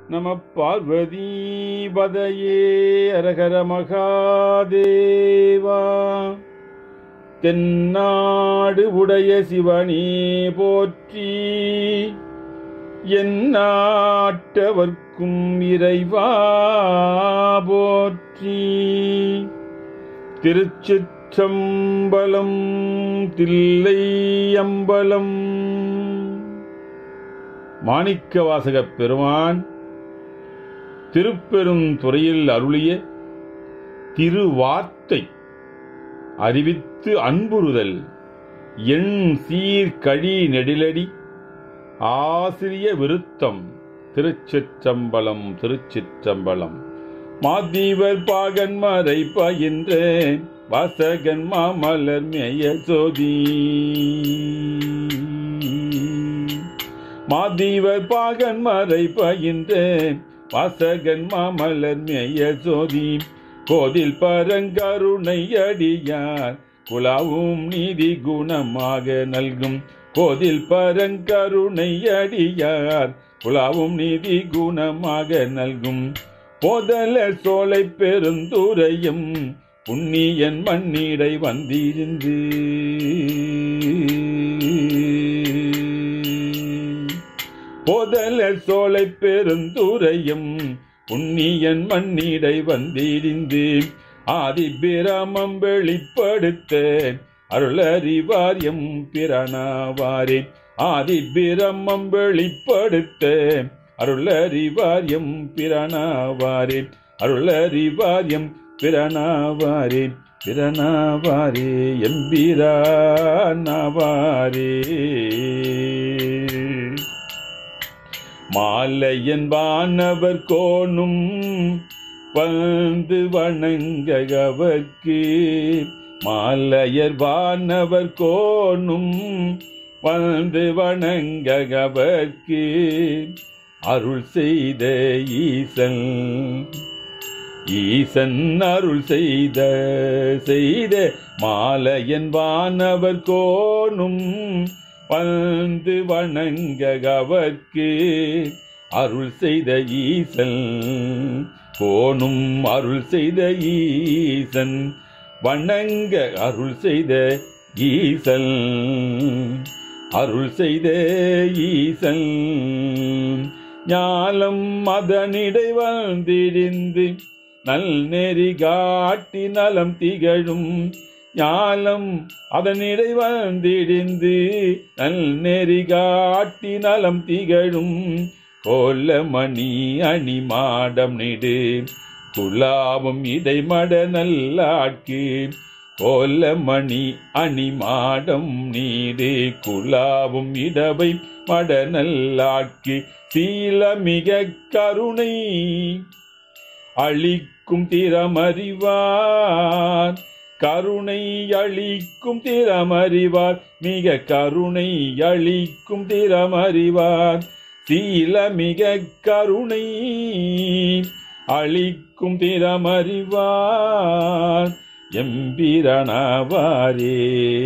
நம பார்வதீபதையே அரகர மகாதேவா தென்னாடு உடைய சிவனே போற்றி எந்நாட்டவர்க்கும் இறைவா போற்றி திருச்சிற்றம்பலம் தில்லை அம்பலம் மாணிக்கவாசகப் பெருமான் திருப்பெரும் துறையில் அருளிய திருவார்த்தை அறிவித்து அன்புறுதல் எண் சீர் கழி நெடிலடி ஆசிரிய விருத்தம் திருச்சிற்றம்பலம் திருச்சிற்றம்பலம் மாதீவர் பாகன் மறை பயின்ற வாசகன் மாமலர் மேய சோதி மாதீவர் பாகன் மறை பயின்ற வாசகன் மாமலர் மேய சோதி கோதில் பரங்கருணை அடியார் குலாவும் நீதி குணமாக நல்கும் கோதில் பரங்கருணை அடியார் குலாவும் நீதி குணமாக நல்கும் போதல சோலை பெருந்துரையும் புண்ணியன் மண்ணிடை வந்திருந்து போதல சோலை பெருந்துரையும் புண்ணியன் மண்ணிடை வந்திருந்து ஆதி பிரமம் வெளிப்படுத்த அருளறிவாரியம் பிரணாவாரே ஆதி பிரமம் வெளிப்படுத்த அருளறிவாரியம் பிரணாவாரே அருளறிவாரியம் பிரணாவாரே பிரணாவாரே எம்பிரானவாரே மாலையன் வானவர் கோணும் வந்து வணங்கவர்க்கு மாலையர் வானவர் கோணும் வந்து வணங்கவர்க்கு அருள் செய்த ஈசன் ஈசன் அருள் செய்த செய்த மாலையன் வானவர் கோணும் வந்து வணங்கவர்க்கு அருள் செய்த ஈசன் கோணும் அருள் செய்த ஈசன் வணங்க அருள் செய்த ஈசன் அருள் செய்த ஈசன் ஞாலம் அதனிடை வந்திடிந்து நல் நெறி காட்டி நலம் திகழும் ஞாலம் அதனிடை வந்திடிந்து நல் நெறி காட்டி நலம் திகழும் கோலமணி அணி மாடம் நிடு குலாவும் இடைமட நல்லாட்கு கோலமணி அணி மாடம் நீடு குலாவும் இடவை மட நல்லாட்கு சீல மிக கருணை அளிக்கும் திறமறிவார் கருணை அளிக்கும் திறமறிவார் மிக கருணை அளிக்கும் திறமறிவார் சீல மிக கருணை அளிக்கும் திறமறிவார் எம்பிரணாவாரே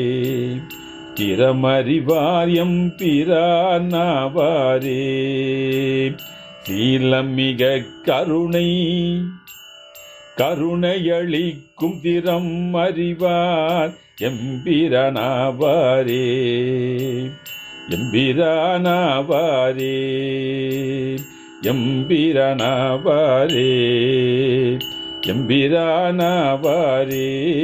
திறமறிவார் எம்பிரானாவாரே சீலம் மிக கருணை கருணையளிக்கும் திறம் அறிவார் எம்பிரானாவாரே எம்பிரானாவாரே எம்பிரானாவாரே எம்பிரானாவாரே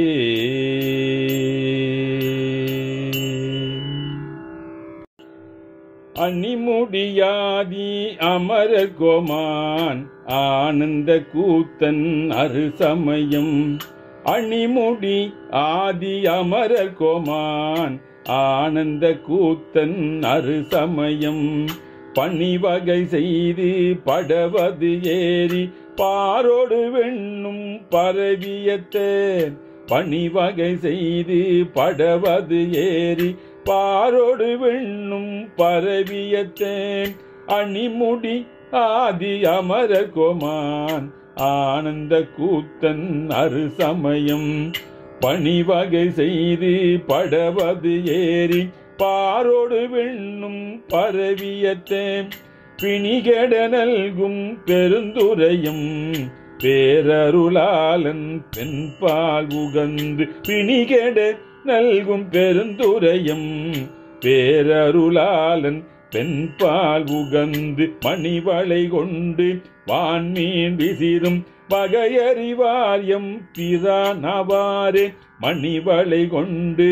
அணிமுடியாதி அமரர் கோமான் ஆனந்த கூத்தன் அரு சமயம் அணிமுடி ஆதி அமரர் கோமான் ஆனந்த கூத்தன் அரு சமயம் பணிவகை செய்து படவது ஏறி பாரோடு வெண்ணும் பரவியத்தேன் பணிவகை செய்து படவது ஏறி பாரோடு வெண்ணும் பரவியத்தேன் அணிமுடி ஆதி அமர கோமான் ஆனந்த கூத்தன் அரு சமயம் பணிவகை செய்து படவது ஏறி பாரோடு வெண்ணும் பரவியத்தே பிணிகெட நல்கும் பெருந்துரையும் பேரருளாளன் பெண்பால் உகந்து பிணிகெட நல்கும் பெருந்துரையும் பேரருளாளன் பெண்பால் உகந்து மணிவளை கொண்டு வான்மீன் விசிறும் வகையறிவாரியம் பிரானவாரே மணிவளை கொண்டு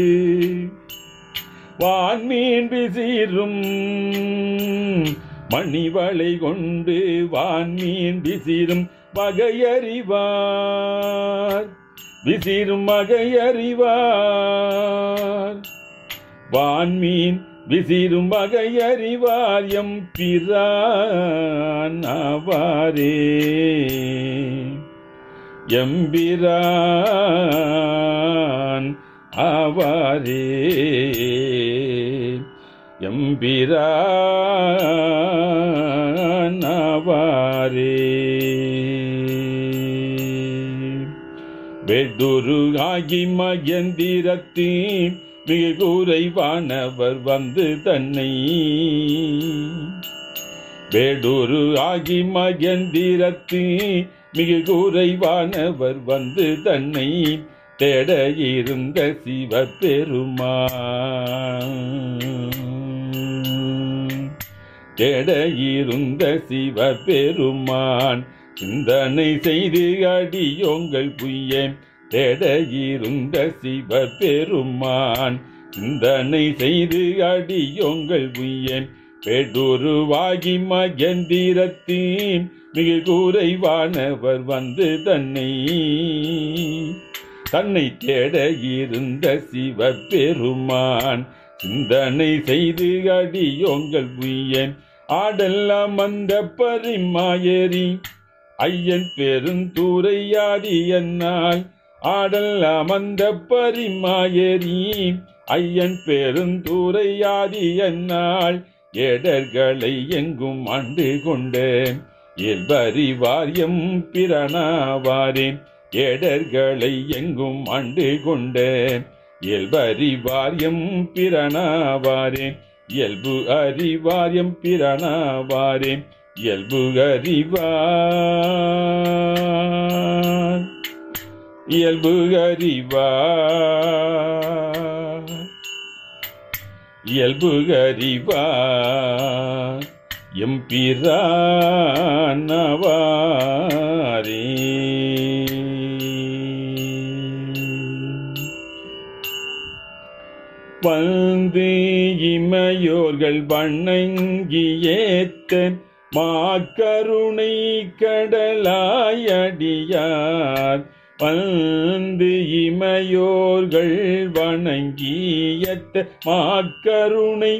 வான்மீன் விசிறும் மணிவளை கொண்டு வான்மீன் விசிறும் வகையறிவார் விசிறும் வகையறிவார் வான்மீன் விசிறும் வகையறிவார் எம் பிரானவாரே எம்பிரான் ஆவாரே எம்பிரான் ஆவாரே வெடுரு ஆகி மகந்திரத்தி மிக குறைவானவர் வந்து தன்னை வேடூரு ஆகி மகந்திரத்து மிக குறைவானவர் வந்து தன்னை தேட இருந்த சிவபெருமான் தேட இருந்த சிவபெருமான் சிந்தனை செய்து அடியோங்கள் புய்ய தேட இருந்த சிவபெருமான் சிந்தனை செய்து அடியோங்கள் புய்ய பெடுருவாகி மகந்திரத்து மிக குறைவானவர் வந்து தன்னை தன்னை தேட இருந்த சிவபெருமான் சிந்தனை செய்து அடியோங்கள் புய்ய ஆடெல்லாம் அந்த பரிமாயேறி ஐயன் பெருந்தூரையாதி என்னால் ஆடெல்லாம் அந்த பரிமாயேறி ஐயன் பெருந்தூரையாதி என்னால் ஏடர்களை எங்கும் ஆண்டு கொண்டேன் இயல்பறிவாரியம் பிரணாவாரேன் ஏடர்களை எங்கும் ஆண்டு கொண்டேன் இயல்பறிவாரியம் பிரணாவாரேன் இயல்பு அறிவாரியம் பிரணாவாரேன் இயல்பு அறிவார் இயல்பு அறிவார் இயல்பு அறிவார் எம்பிரானவாரே வந்து இமையோர்கள் வணங்கி ஏத்த மாக்கருணை கடலாயடியார் வந்து இமையோர்கள் வணங்கியத்த மாக்கருணை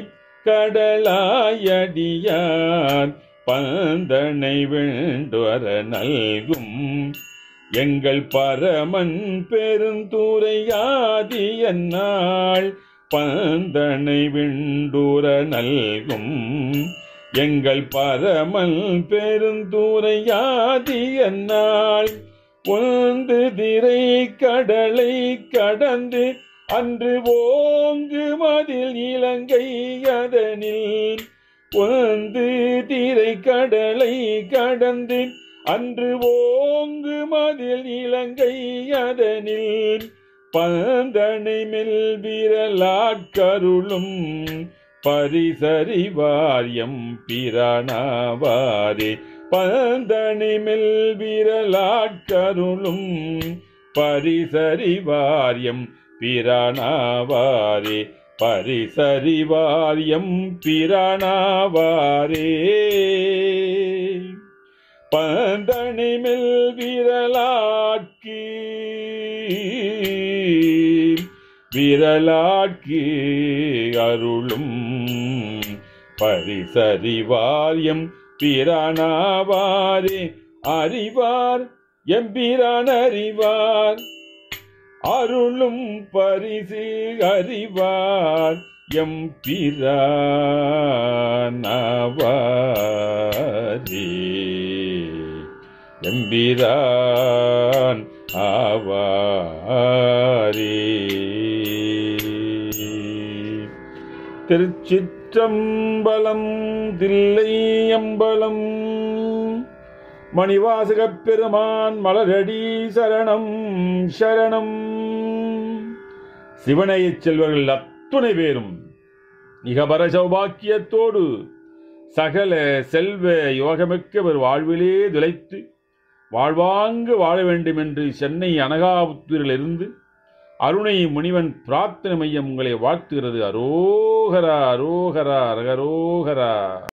கடலாயடியார் பந்தனை வேண்டுவர நல்கும் எங்கள் பரமன் பெருந்துரையாதி என்னால் பந்தனை விண்டூர நல்கும் எங்கள் பரமன் பெருந்துரையாதி என்னால் பொந்து திரை கடலை கடந்து அன்று ஓங்கு மதில் இலங்கை அதனில் பொந்து திரை கடலை கடந்து அன்று ஓங்கு மதில் இலங்கை அதனில் பந்தனை மெல் விரலாட்கருளும் பரிசறிவாரியம் பிரானாவாரே பந்தனை மெல் விரலாட்கருளும் பரிசறிவாரியம் பிரானாவாரே பரிசறிவாரியம் பிரானாவாரே பந்தனை மெல் விரலாட்கு விரலாட்கு அருளும் பரிசறிவாரியம் பிரானாவாரே அறிவார் எம்பிரான் அறிவார் அருளும் பரிசு அறிவார் எம் பிரானவாரே எம்பிரான் ஆவாரே திருச்சிற்றம்பலம் திருச்சிற்றம்பலம் தில்லை அம்பலம் மணிவாசகப் பெருமான் மலரடி சரணம் சரணம் சிவனையச் செல்வர்கள் அத்துணை பேரும் இகபர சௌபாக்கியத்தோடு சகல செல்வ யோகமிக்க ஒரு வாழ்விலே துளைத்து வாழ்வாங்கு வாழ வேண்டும் என்று சென்னை அனகாபுத்தூரிலிருந்து அருணை முனிவன் பிரார்த்தனை மையம் உங்களை வாழ்த்துகிறது அரோகரா அரோகரா அரகரோகரா